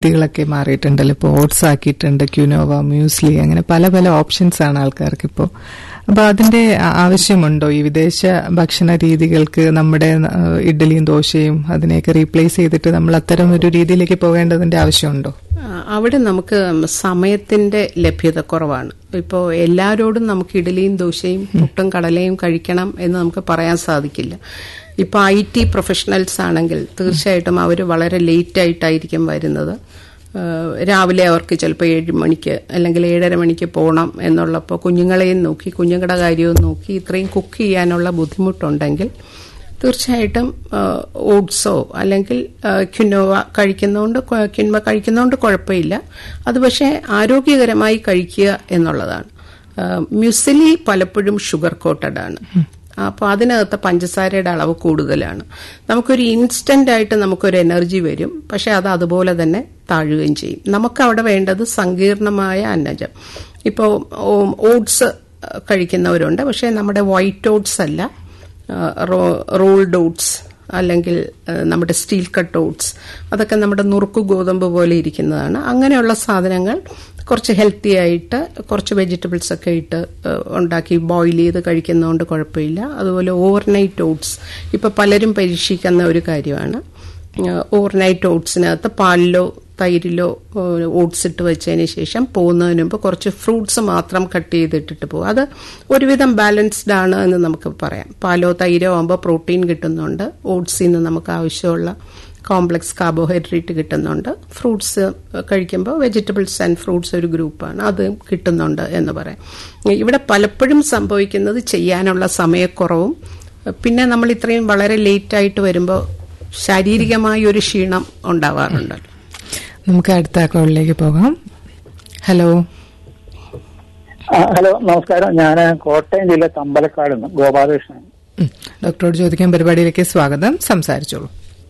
യുക്തികളൊക്കെ മാറിയിട്ടുണ്ടല്ലോ ഇപ്പോൾ ഓട്സ് ആക്കിയിട്ടുണ്ട് quinoa muesli അങ്ങനെ പല പല ഓപ്ഷൻസ് ആണ് ആൾക്കാർക്ക് ഇപ്പോൾ അപ്പൊ അതിന്റെ ആ- ആവശ്യമുണ്ടോ ഈ വിദേശ ഭക്ഷണ രീതികൾക്ക് നമ്മുടെ ആ, ഇഡ്ഡലിയും ദോശയും അതിനെയൊക്കെ റീപ്ലേസ് ചെയ്തിട്ട് നമ്മൾ അത്തരം ഒരു രീതിയിലേക്ക് പോകേണ്ടതിന്റെ ആവശ്യമുണ്ടോ ആ, അവിടെ നമുക്ക് സമയത്തിന്റെ ലഭ്യത കുറവാണ് ഇപ്പോൾ എല്ലാവരോടും നമുക്ക് ഇഡലിയും ദോശയും പുട്ടും കടലയും കഴിക്കണം എന്ന് നമുക്ക് പറയാൻ സാധിക്കില്ല ഇപ്പോൾ ഐ ടി പ്രൊഫഷണൽസ് ആണെങ്കിൽ തീർച്ചയായിട്ടും അവർ വളരെ ലേറ്റ് ആയിട്ടായിരിക്കും വരുന്നത് ആ, രാവിലെ അവർക്ക് ചിലപ്പോൾ ഏഴ് മണിക്ക് അല്ലെങ്കിൽ ഏഴര മണിക്ക് പോകണം എന്നുള്ളപ്പോൾ കുഞ്ഞുങ്ങളെയും നോക്കി കുഞ്ഞുങ്ങളുടെ കാര്യവും നോക്കി ഇത്രയും കുക്ക് ചെയ്യാനുള്ള ബുദ്ധിമുട്ടുണ്ടെങ്കിൽ തീർച്ചയായിട്ടും ഓട്സോ അല്ലെങ്കിൽ ആ, ക്വിനോവ കഴിക്കുന്നതുകൊണ്ട് കൊ- ക്വിനോവ കഴിക്കുന്നതുകൊണ്ട് കുഴപ്പമില്ല അത് പക്ഷേ ആരോഗ്യകരമായി കഴിക്കുക എന്നുള്ളതാണ് ആ, മ്യുസിലി പലപ്പോഴും ഷുഗർ കോട്ടഡ് ആണ് അപ്പോൾ അതിനകത്ത് പഞ്ചസാരയുടെ അളവ് കൂടുതലാണ് നമുക്കൊരു ഇൻസ്റ്റന്റ് ആയിട്ട് നമുക്കൊരു എനർജി വരും പക്ഷെ അത് അതുപോലെ തന്നെ താഴുകയും ചെയ്യും നമുക്ക് അവിടെ വേണ്ടത് സങ്കീർണമായ അന്നജം ഇപ്പോൾ ഓട്സ് കഴിക്കുന്നവരുണ്ട് പക്ഷേ നമ്മുടെ വൈറ്റ് ഓട്സ് അല്ല റോൾഡ് ഓട്സ് അല്ലെങ്കിൽ ആ, നമ്മുടെ സ്റ്റീൽ കട്ട് ഓട്സ് അതൊക്കെ നമ്മുടെ നുറുക്കു ഗോതമ്പ് പോലെ ഇരിക്കുന്നതാണ് അങ്ങനെയുള്ള സാധനങ്ങൾ കുറച്ച് ഹെൽത്തി ആയിട്ട് കുറച്ച് വെജിറ്റബിൾസ് ഒക്കെ ഇട്ട് ആ, ഉണ്ടാക്കി ബോയിൽ ചെയ്ത് കഴിക്കുന്നതുകൊണ്ട് കുഴപ്പമില്ല അതുപോലെ ഓവർനൈറ്റ് ഓട്സ് ഇപ്പൊ പലരും പരീക്ഷിക്കുന്ന ഒരു കാര്യമാണ് ഓവർനൈറ്റ് ഓട്സിനകത്ത് പാലിലോ തൈരിലോ ഓട്സ് ഇട്ട് വെച്ചതിന് ശേഷം പോകുന്നതിന് മുമ്പ് കുറച്ച് ഫ്രൂട്ട്സ് മാത്രം കട്ട് ചെയ്തിട്ടിട്ട് പോകും അത് ഒരുവിധം ബാലൻസ്ഡ് ആണ് എന്ന് നമുക്ക് പറയാം പാലോ തൈരോ ആകുമ്പോൾ പ്രോട്ടീൻ കിട്ടുന്നുണ്ട് ഓട്സിൽ നിന്ന് നമുക്ക് ആവശ്യമുള്ള കോംപ്ലക്സ് കാർബോഹൈഡ്രേറ്റ് കിട്ടുന്നുണ്ട് ഫ്രൂട്ട്സ് കഴിക്കുമ്പോൾ വെജിറ്റബിൾസ് ആൻഡ് ഫ്രൂട്ട്സ് ഒരു ഗ്രൂപ്പാണ് അത് കിട്ടുന്നുണ്ട് എന്ന് പറയാം ഇവിടെ പലപ്പോഴും സംഭവിക്കുന്നത് ചെയ്യാനുള്ള സമയക്കുറവും പിന്നെ നമ്മൾ ഇത്രയും വളരെ ലേറ്റ് ആയിട്ട് വരുമ്പോൾ ശാരീരികമായ ഒരു ക്ഷീണം ഉണ്ടാവാറുണ്ടല്ലോ നമുക്ക് അടുത്ത കോളിലേക്ക് പോകാം ഹലോ ആ, ഹലോ നമസ്കാരം ഞാൻ കോട്ടയം ജില്ല തമ്പലക്കാട് നിന്ന് ഗോപാലകൃഷ്ണൻ ഉം. ഡോക്ടറോട് ചോദിക്കാൻ പരിപാടിയിലേക്ക് സ്വാഗതം സംസാരിച്ചോളൂ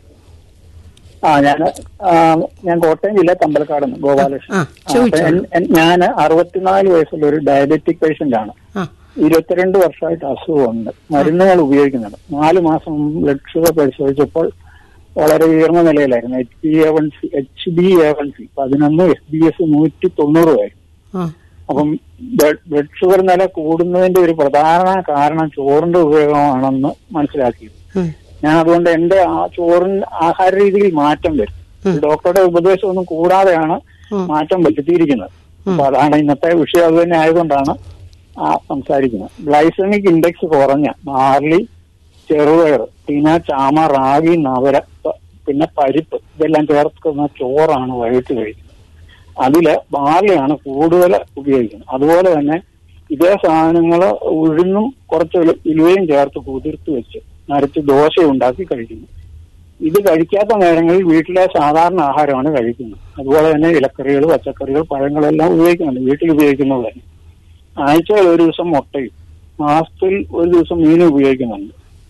ആ ഞാൻ ഞാൻ കോട്ടയം ജില്ല തമ്പലക്കാട് നിന്ന് ഗോപാലകൃഷ്ണൻ ആ, ചോദിച്ചോളൂ. ഞാൻ അറുപത്തിനാല് വയസ്സുള്ള ഒരു ഡയബറ്റിക് പേഷ്യന്റ് ആണ് ആ ഇരുപത്തിരണ്ട് വർഷമായിട്ട് അസുഖമുണ്ട് മരുന്നുകൾ ഉപയോഗിക്കുന്നുണ്ട് നാല് മാസം മുമ്പ് ബ്ലഡ് ഷുഗർ പരിശോധിച്ചപ്പോൾ വളരെ ഉയർന്ന നിലയിലായിരുന്നു H B A one C H B A one C പതിനൊന്ന് എസ് ബി എസ് നൂറ്റി തൊണ്ണൂറുമായിരുന്നു ആ അപ്പം ബ്ലഡ് ബ്ലഡ് ഷുഗർ നില കൂടുന്നതിന്റെ ഒരു പ്രധാന കാരണം ചോറിന്റെ ഉപയോഗമാണെന്ന് മനസ്സിലാക്കി ഉം. ഞാൻ അതുകൊണ്ട് എന്റെ ആ ചോറിന് ആഹാര രീതിയിൽ മാറ്റം വരും ഡോക്ടറുടെ ഉപദേശമൊന്നും കൂടാതെയാണ് മാറ്റം വരുത്തിയിരിക്കുന്നത് അപ്പൊ അതാണ് ഇന്നത്തെ വിഷയം അത് തന്നെ ആയതുകൊണ്ടാണ് ആ സംസാരിക്കുന്നത് ഗ്ലൈസമിക് ഇൻഡെക്സ് കുറഞ്ഞ ബാർലി ചെറുപയർ പിന്നെ ചാമ റാഗി നവര പ- പിന്നെ പരിപ്പ് ഇതെല്ലാം ചേർക്കുന്ന ചോറാണ് വൈകിട്ട് കഴിക്കുന്നത് അതില് ബാർലിയാണ് കൂടുതൽ ഉപയോഗിക്കുന്നത് അതുപോലെ തന്നെ ഇതേ സാധനങ്ങൾ ഉഴുന്നും കുറച്ച് ഉലു- ഉലുവയും ചേർത്ത് കുതിർത്ത് വെച്ച് നരച്ച് ദോശ ഉണ്ടാക്കി കഴിക്കുന്നു ഇത് കഴിക്കാത്ത നേരങ്ങളിൽ വീട്ടിലെ സാധാരണ ആഹാരമാണ് കഴിക്കുന്നത് അതുപോലെ തന്നെ ഇലക്കറികൾ പച്ചക്കറികൾ പഴങ്ങളെല്ലാം ഉപയോഗിക്കുന്നുണ്ട് വീട്ടിൽ ഉപയോഗിക്കുന്നത് തന്നെ ആഴ്ചയിൽ ഒരു ദിവസം മുട്ടയും മാസത്തിൽ ഒരു ദിവസം മീനും ഉപയോഗിക്കുന്നുണ്ട്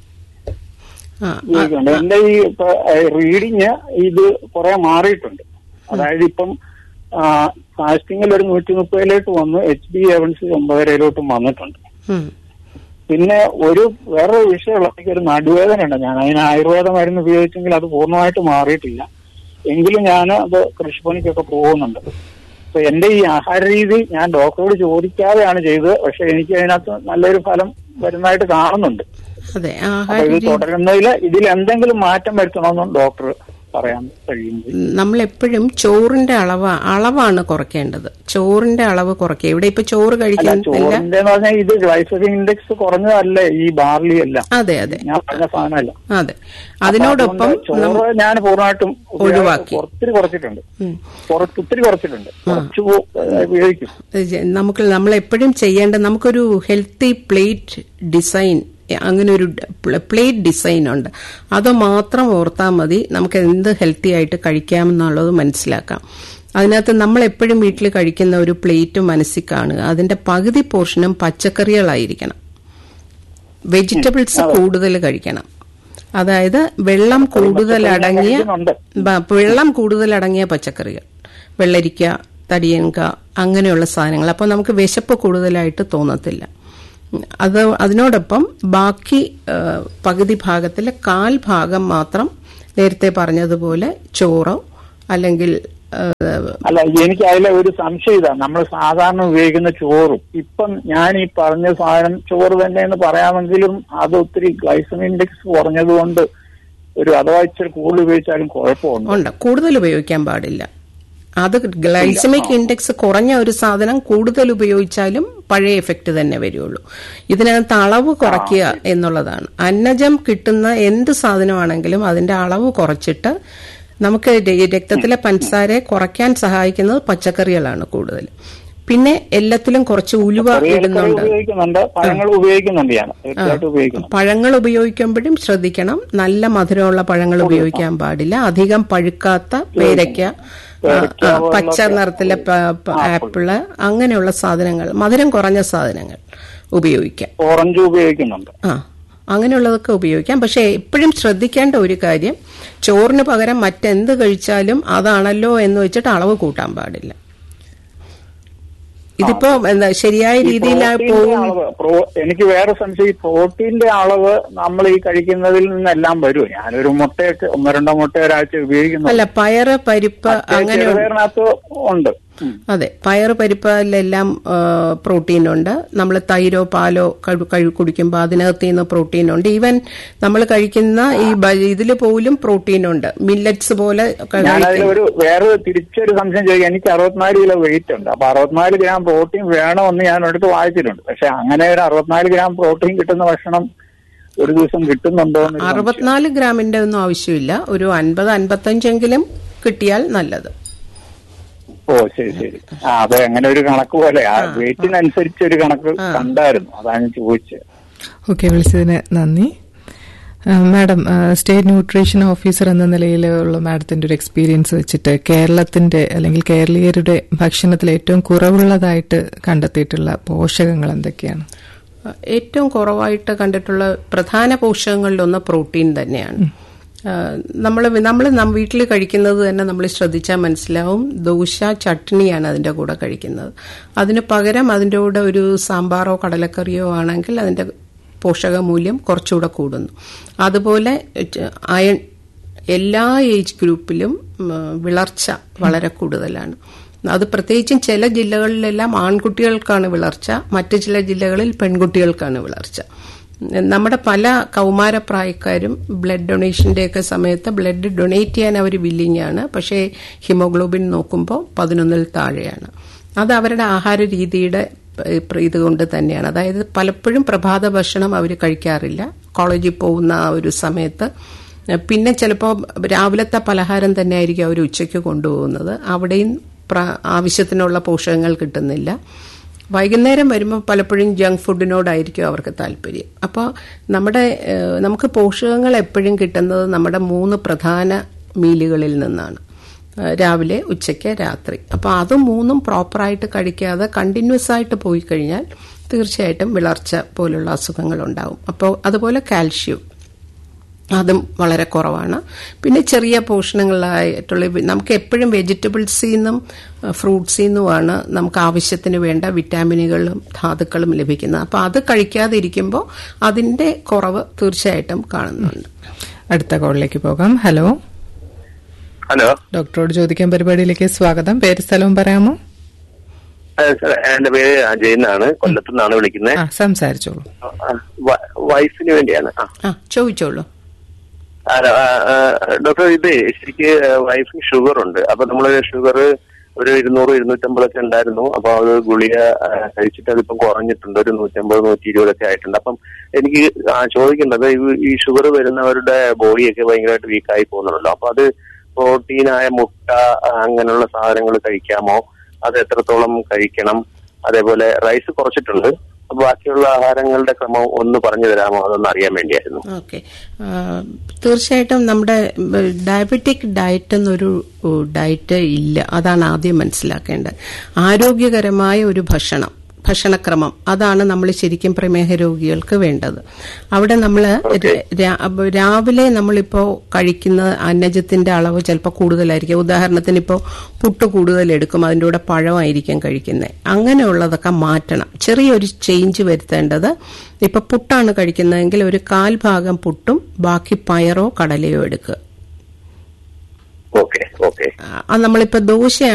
ആ, ഉപയോഗിക്കുന്നുണ്ട് എന്റെ ഈ റീഡിങ് ഇത് കുറെ മാറിയിട്ടുണ്ട് അതായത് ഇപ്പം ഫാസ്റ്റിംഗിൽ ഒരു നൂറ്റി മുപ്പതിലോട്ട് വന്ന് എച്ച് ബി എവൻസി ഒമ്പതരയിലോട്ടും വന്നിട്ടുണ്ട് ഉം. പിന്നെ ഒരു വേറൊരു വിഷയമുള്ള എനിക്ക് ഒരു നടുവേദന ഉണ്ട് ഞാൻ അതിന് ആയുർവേദ മരുന്ന് ഉപയോഗിച്ചെങ്കിൽ അത് പൂർണ്ണമായിട്ട് മാറിയിട്ടില്ല എങ്കിലും ഞാൻ അത് കൃഷിപ്പണിക്കൊക്കെ പോകുന്നുണ്ട് അപ്പൊ എന്റെ ഈ ആഹാര രീതി ഞാൻ ഡോക്ടറോട് ചോദിക്കാതെയാണ് ചെയ്തത് പക്ഷെ എനിക്ക് അതിനകത്ത് നല്ലൊരു ഫലം വരുന്നതായിട്ട് കാണുന്നുണ്ട് അതെ അപ്പൊ ആഹാര ഇത് രീതി തുടരുന്നതിൽ ഇതിൽ എന്തെങ്കിലും മാറ്റം വരുത്തണമെന്നും ഡോക്ടർ പറയാൻ കഴിയുന്നത് നമ്മൾ എപ്പോഴും ചോറിന്റെ അളവ് അളവാണ് കുറയ്ക്കേണ്ടത് ചോറിന്റെ അളവ് കുറയ്ക്കുക ഇവിടെ ഇപ്പൊ ചോറ് അല്ല കഴിക്കുന്നില്ല ചോറിന്റെ എന്ന് പറഞ്ഞാൽ ഇത് ഗ്ലൈസമിക് ഇൻഡെക്സ് കുറഞ്ഞതല്ലേ ഈ ബാർലി എല്ലാം അതെ അതെ ഞാൻ പറഞ്ഞ സാധനമല്ല അതെ അതിനോടൊപ്പം അപ്പൊ അതുകൊണ്ട് ചോറ് ഞാൻ പൂർണ്ണമായിട്ടും ഉപയോഗം ഒഴിവാക്കി. ഒത്തിരി കുറച്ചിട്ടുണ്ട് ഉം. കുറച്ച് ഒത്തിരി കുറച്ചിട്ടുണ്ട് കുറച്ച് പോ- ഉപയോഗിക്കും ഇത് നമുക്ക് നമ്മൾ എപ്പോഴും ചെയ്യേണ്ട നമുക്കൊരു ഹെൽത്തി പ്ലേറ്റ് ഡിസൈൻ അങ്ങനെ ഒരു പ്ലേറ്റ് ഡിസൈൻ ഉണ്ട് അത് മാത്രം ഓർത്താൽ മതി നമുക്ക് എന്ത് ഹെൽത്തി ആയിട്ട് കഴിക്കാമെന്നുള്ളത് മനസ്സിലാക്കാം അതിനകത്ത് നമ്മൾ എപ്പോഴും വീട്ടിൽ കഴിക്കുന്ന ഒരു പ്ലേറ്റ് മനസ്സിൽ കാണുക അതിന്റെ പകുതി പോർഷനും പച്ചക്കറികളായിരിക്കണം വെജിറ്റബിൾസ് കൂടുതൽ കഴിക്കണം അതായത് വെള്ളം കൂടുതൽ അടങ്ങിയ കഴിക്കുന്നുണ്ട്. ബ- വെള്ളം കൂടുതൽ അടങ്ങിയ പച്ചക്കറികൾ വെള്ളരിക്ക തടിയൻക അങ്ങനെയുള്ള സാധനങ്ങൾ അപ്പോൾ നമുക്ക് വിശപ്പ് കൂടുതലായിട്ട് തോന്നത്തില്ല അത് അതിനോടൊപ്പം ബാക്കി ആ, പകുതി ഭാഗത്തിലെ കാൽ ഭാഗം മാത്രം നേരത്തെ പറഞ്ഞതുപോലെ ചോറോ അല്ലെങ്കിൽ അല്ല എനിക്ക് അതിലെ ഒരു സംശയം ഇതാ നമ്മൾ സാധാരണ ഉപയോഗിക്കുന്ന ചോറും ഇപ്പം ഞാൻ ഈ പറഞ്ഞ സാധനം ചോറ് തന്നെ എന്ന് പറയാമെങ്കിലും അത് ഒത്തിരി ഗ്ലൈസമിക് ഇൻഡെക്സ് കുറഞ്ഞതുകൊണ്ട് ഒരു അഥവാ ഇച്ചിരി കൂടുതൽ ഉപയോഗിച്ചാലും കുഴപ്പമുണ്ട് ഉണ്ട് കൂടുതൽ ഉപയോഗിക്കാൻ പാടില്ല അത് ഗ്ലൈസമിക് ഇൻഡെക്സ് കുറഞ്ഞ ഒരു സാധനം കൂടുതൽ ഉപയോഗിച്ചാലും പഴയ എഫക്റ്റ് തന്നെ വരുള്ളൂ ഇതിനകത്ത് അളവ് കുറയ്ക്കുക എന്നുള്ളതാണ് അന്നജം കിട്ടുന്ന എന്ത് സാധനമാണെങ്കിലും അതിന്റെ അളവ് കുറച്ചിട്ട് നമുക്ക് ര- രക്തത്തിലെ പഞ്ചസാരയെ കുറയ്ക്കാൻ സഹായിക്കുന്നത് പച്ചക്കറികളാണ് കൂടുതൽ പിന്നെ എല്ലാത്തിലും കുറച്ച് ഉലുവ ചെറിയ ഇടുന്നുണ്ട് ഉപയോഗിക്കുന്നുണ്ട് പഴങ്ങൾ ഉപയോഗിക്കുന്നുണ്ട് ഞാൻ തീർച്ചയായിട്ടും ഉപയോഗിക്കുന്നു പഴങ്ങൾ ഉപയോഗിക്കുമ്പോഴും ശ്രദ്ധിക്കണം നല്ല മധുരമുള്ള പഴങ്ങൾ ഉപയോഗിക്കാൻ പാടില്ല അധികം പഴുക്കാത്ത പേരയ്ക്ക ആ, ആ, പച്ച നിറത്തിലെ പ- പ- ആപ്പിള് അങ്ങനെയുള്ള സാധനങ്ങൾ മധുരം കുറഞ്ഞ സാധനങ്ങൾ ഉപയോഗിക്കാം ഓറഞ്ച് ഉപയോഗിക്കുന്നുണ്ട് ആ അങ്ങനെയുള്ളതൊക്കെ ഉപയോഗിക്കാം പക്ഷെ എപ്പോഴും ശ്രദ്ധിക്കേണ്ട ഒരു കാര്യം ചോറിന് പകരം മറ്റെന്ത് കഴിച്ചാലും അതാണല്ലോ എന്ന് വെച്ചിട്ട് അളവ് കൂട്ടാൻ പാടില്ല ഇതിപ്പോ എന്താ ശരിയായ രീതിയിൽ പ്രോട്ടീന്റെ പോകും അളവ് പ്രോ- എനിക്ക് വേറെ സംശയം ഈ പ്രോട്ടീന്റെ അളവ് നമ്മൾ ഈ കഴിക്കുന്നതിൽ നിന്നെല്ലാം വരുമോ ഞാനൊരു മുട്ടയൊക്കെ ഒന്നോ രണ്ടോ മുട്ട ഒരാഴ്ച ഉപയോഗിക്കുന്നു അല്ല പയറ് പരിപ്പ് അങ്ങനെ ചെറുപയറിനകത്ത് ഉണ്ട് ഉം. അതെ പയറ് പരിപ്പിലെല്ലാം പ്രോട്ടീൻ ഉണ്ട് നമ്മൾ തൈരോ പാലോ കഴി- കഴി- കുടിക്കുമ്പോൾ അതിനകത്ത് നിന്ന് പ്രോട്ടീൻ ഉണ്ട് ഈവൻ നമ്മൾ കഴിക്കുന്ന ഈ ഇതിൽ പോലും പ്രോട്ടീൻ ഉണ്ട് മില്ലറ്റ്സ് പോലെ ക- ഞാനതിൽ കഴിക്കുന്ന- ഒരു വേറെ തിരിച്ചൊരു സംശയം ചോദിക്കാം എനിക്ക് അറുപത്തിനാല് കിലോ വെയിറ്റ് ഉണ്ട് അപ്പൊ അറുപത്തിനാല് ഗ്രാം പ്രോട്ടീൻ വേണമെന്ന് ഞാൻ എടുത്ത് വായിച്ചിട്ടുണ്ട് പക്ഷെ അങ്ങനെ ഒരു അറുപത്തിനാല് ഗ്രാം പ്രോട്ടീൻ കിട്ടുന്ന ഭക്ഷണം ഒരു ദിവസം കിട്ടുന്നുണ്ടോ എന്ന് ഒരു സംശയം. അറുപത്തിനാല് ഗ്രാമിന്റെ ഒന്നും ആവശ്യമില്ല ഒരു അൻപത് അൻപത്തഞ്ചെങ്കിലും കിട്ടിയാൽ നല്ലത് ഓ ശരി ശരി ആ അതെ അങ്ങനെ ഒരു കണക്ക് പോലെ ആ വെയിറ്റിനനുസരിച്ച് ഒരു കണക്ക് കണ്ടായിരുന്നു അതാണ് ഞാൻ ചോദിച്ചത് ഓക്കെ വിളിച്ചതിന് നന്ദി ആ, മാഡം ആ, സ്റ്റേറ്റ് ന്യൂട്രീഷൻ ഓഫീസർ എന്ന നിലയിലുള്ള മാഡത്തിന്റെ ഒരു എക്സ്പീരിയൻസ് വെച്ചിട്ട് കേരളത്തിന്റെ അല്ലെങ്കിൽ കേരളീയരുടെ ഭക്ഷണത്തിൽ ഏറ്റവും കുറവുള്ളതായിട്ട് കണ്ടെത്തിയിട്ടുള്ള പോഷകങ്ങൾ എന്തൊക്കെയാണ് ഏറ്റവും കുറവായിട്ട് കണ്ടിട്ടുള്ള പ്രധാന പോഷകങ്ങളിലൊന്ന് പ്രോട്ടീൻ തന്നെയാണ് നമ്മൾ നമ്മൾ വീട്ടിൽ കഴിക്കുന്നത് തന്നെ നമ്മൾ ശ്രദ്ധിച്ചാൽ മനസ്സിലാവും ദോശ ചട്നിയാണ് അതിൻ്റെ കൂടെ കഴിക്കുന്നത് അതിന് പകരം അതിൻ്റെ കൂടെ ഒരു സാമ്പാറോ കടലക്കറിയോ ആണെങ്കിൽ അതിൻ്റെ പോഷകമൂല്യം കുറച്ചുകൂടെ കൂടുന്നു അതുപോലെ ച- അയൺ എല്ലാ ഏജ് ഗ്രൂപ്പിലും ഉം, വിളർച്ച വളരെ കൂടുതലാണ് അത് പ്രത്യേകിച്ചും ചില ജില്ലകളിലെല്ലാം ആൺകുട്ടികൾക്കാണ് വിളർച്ച മറ്റു ചില ജില്ലകളിൽ പെൺകുട്ടികൾക്കാണ് വിളർച്ച നമ്മുടെ പല കൗമാരപ്രായക്കാരും ബ്ലഡ് ഡൊണേഷന്റെയൊക്കെ സമയത്ത് ബ്ലഡ് ഡൊണേറ്റ് ചെയ്യാൻ അവർ വില്ലിങ് ആണ് പക്ഷേ ഹിമോഗ്ലോബിൻ നോക്കുമ്പോൾ പതിനൊന്നിൽ താഴെയാണ് അത് അവരുടെ ആഹാര രീതിയുടെ ഏഹ്, പ്ര- ഇതുകൊണ്ട് തന്നെയാണ് അതായത് പലപ്പോഴും പ്രഭാത ഭക്ഷണം അവർ കഴിക്കാറില്ല കോളേജിൽ പോകുന്ന ആ ഒരു സമയത്ത് പിന്നെ ചിലപ്പോൾ രാവിലത്തെ പലഹാരം തന്നെ ആയിരിക്കും അവർ ഉച്ചയ്ക്ക് കൊണ്ടുപോകുന്നത് അവിടെയും പ്ര- ആവശ്യത്തിനുള്ള പോഷകങ്ങൾ കിട്ടുന്നില്ല വൈകുന്നേരം വരുമ്പോൾ പലപ്പോഴും ജങ്ക് ഫുഡിനോടായിരിക്കും അവർക്ക് താല്പര്യം അപ്പോൾ നമ്മുടെ ഏഹ്, നമുക്ക് പോഷകങ്ങൾ എപ്പോഴും കിട്ടുന്നത് നമ്മുടെ മൂന്ന് പ്രധാന മീലുകളിൽ നിന്നാണ് ഏഹ്, രാവിലെ ഉച്ചയ്ക്ക് രാത്രി അപ്പോൾ അത് മൂന്നും പ്രോപ്പറായിട്ട് കഴിക്കാതെ കണ്ടിന്യൂസ് ആയിട്ട് പോയി കഴിഞ്ഞാൽ തീർച്ചയായിട്ടും വിളർച്ച പോലുള്ള അസുഖങ്ങൾ ഉണ്ടാവും അപ്പോൾ അതുപോലെ കാൽഷ്യം അതും വളരെ കുറവാണ് പിന്നെ ചെറിയ പോഷണങ്ങളായിട്ടുള്ള വി- നമുക്ക് എപ്പോഴും വെജിറ്റബിൾസിൽ നിന്നും ഫ്രൂട്ട്സിൽ നിന്നുമാണ് നമുക്ക് ആവശ്യത്തിന് വേണ്ട വിറ്റാമിനുകളും ധാതുക്കളും ലഭിക്കുന്നത് അപ്പോൾ അത് കഴിക്കാതെ ഇരിക്കുമ്പോൾ അതിന്റെ കുറവ് തീർച്ചയായിട്ടും കാണുന്നുണ്ട് അടുത്ത കോളിലേക്ക് പോകാം ഹലോ ഹലോ ഡോക്ടറോട് ചോദിക്കാൻ പരിപാടിയിലേക്ക് സ്വാഗതം പേര് സ്ഥലവും പറയാമോ ആ, സാർ, എന്റെ പേര് അജയ് എന്നാണ് കൊല്ലത്തു നിന്നാണ് വിളിക്കുന്നത് ആ സംസാരിച്ചോളൂ വൈഫിന് വേണ്ടിയാണ് ആ ആ ചോദിച്ചോളൂ ആ, ആ, ആ, ഡോക്ടർ ഇത് ശരിക്ക് വൈഫിന് ഷുഗർ ഉണ്ട് അപ്പൊ നമ്മള് ഷുഗർ ഒരു ഇരുന്നൂറ് ഇരുന്നൂറ്റമ്പതൊക്കെ ഉണ്ടായിരുന്നു അപ്പൊ അത് ഗുളിക ആ, കഴിച്ചിട്ട് അതിപ്പം കുറഞ്ഞിട്ടുണ്ട് ഒരു നൂറ്റമ്പത് നൂറ്റി ഇരുപതൊക്കെ ആയിട്ടുണ്ട് അപ്പം എനിക്ക് ആ, ചോദിക്കേണ്ടത് ഈ- ഈ ഷുഗർ വരുന്നവരുടെ ബോഡിയൊക്കെ ഭയങ്കരമായിട്ട് വീക്കായി പോകുന്നുണ്ടല്ലോ അപ്പൊ അത് പ്രോട്ടീനായ മുട്ട ആ, അങ്ങനെയുള്ള സാധനങ്ങൾ കഴിക്കാമോ അത് എത്രത്തോളം കഴിക്കണം അതേപോലെ റൈസ് കുറച്ചിട്ടുണ്ട് അപ്പൊ ബാക്കിയുള്ള ആഹാരങ്ങളുടെ ക്രമം ഒന്ന് പറഞ്ഞു തരാമോ അതൊന്ന് അറിയാൻ വേണ്ടിയായിരുന്നു ഓക്കെ തീർച്ചയായിട്ടും നമ്മുടെ ഡയബറ്റിക് ഡയറ്റ് എന്നൊരു ഡയറ്റ് ഇല്ല അതാണ് ആദ്യം മനസ്സിലാക്കേണ്ടത് ആരോഗ്യകരമായ ഒരു ഭക്ഷണം ഭക്ഷണക്രമം അതാണ് നമ്മൾ ശരിക്കും പ്രമേഹ രോഗികൾക്ക് വേണ്ടത് അവിടെ നമ്മൾ രാവിലെ നമ്മളിപ്പോ കഴിക്കുന്ന അന്നജത്തിന്റെ അളവ് ചിലപ്പോൾ കൂടുതലായിരിക്കും ഉദാഹരണത്തിന് ഇപ്പോൾ പുട്ട് കൂടുതൽ എടുക്കും അതിൻ്റെ കൂടെ പഴമായിരിക്കും കഴിക്കുന്നത് അങ്ങനെയുള്ളതൊക്കെ മാറ്റണം ചെറിയൊരു ചേഞ്ച് വരുത്തേണ്ടത് ഇപ്പൊ പുട്ടാണ് കഴിക്കുന്നതെങ്കിൽ ഒരു കാൽ ഭാഗം പുട്ടും ബാക്കി പയറോ കടലയോ എടുക്കുക ഓക്കെ ഓക്കെ ആ, നമ്മളിപ്പോ ദോശ